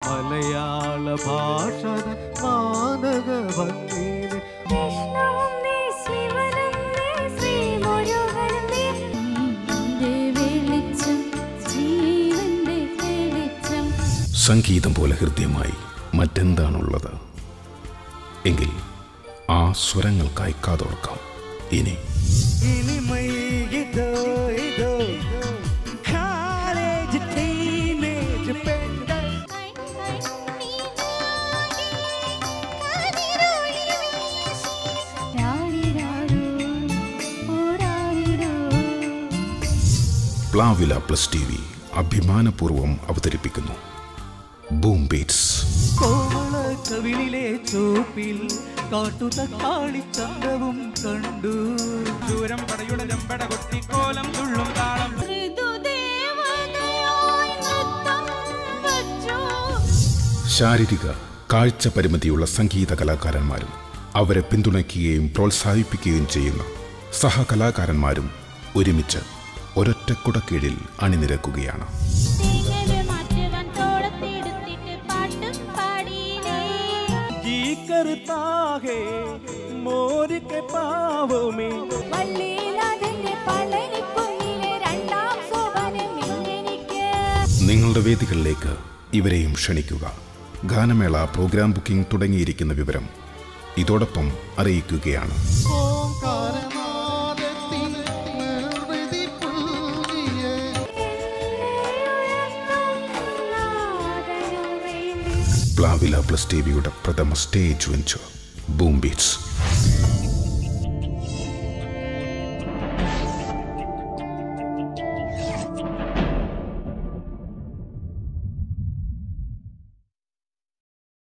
മലയാള ഭാഷ മാനക ഭംഗിയിലെ കൃഷ്ണവും നീ ശിവനും നീ ശ്രീ മുരുകനും നീ നിന്റെ വെളിച്ചം ജീവന്റെ വെളിച്ചം സംഗീതം പോലെ ഹൃദ്യമായി മറ്റെന്താണുള്ളത് എങ്കിൽ ആ സ്വരങ്ങൾക്കായി കാതോർക്കാം ഇനി ഇനിമൈ ഇതോ ഇതോ കോളേജ് ടീനേജ് പെൺകൾ പ്ലാവില പ്ലസ് ടി വി അഭിമാനപൂർവ്വം അവതരിപ്പിക്കുന്നു ബൂം ബീറ്റ്സ് കോമള കവിളിലെ ചോപ്പിൽ കാട്ടുതക്കാളി ചന്തവും കണ്ടു ദൂരം പടയുടെ ചെമ്പട കൊട്ടിക്കോലം തുള്ളും താളം ശാരീരിക കാഴ്ച പരിമിതിയുള്ള സംഗീത കലാകാരന്മാരും അവരെ പിന്തുണയ്ക്കുകയും പ്രോത്സാഹിപ്പിക്കുകയും ചെയ്യുന്ന സഹകലാകാരന്മാരും ഒരുമിച്ച് ഒരൊറ്റ കുടക്കീഴിൽ അണിനിരക്കുകയാണ് ഈ കറുത്താകെ മോരിക്കെ പാവമേ നിങ്ങളുടെ വേദികളിലേക്ക് ഇവരെയും ക്ഷണിക്കുക ഗാനമേള പ്രോഗ്രാം ബുക്കിംഗ് തുടങ്ങിയിരിക്കുന്ന വിവരം ഇതോടൊപ്പം അറിയിക്കുകയാണ് പ്ലാവില പ്ലസ് ടി വിയുടെ പ്രഥമ സ്റ്റേജ് വെഞ്ചർ ബൂം ബീറ്റ്സ്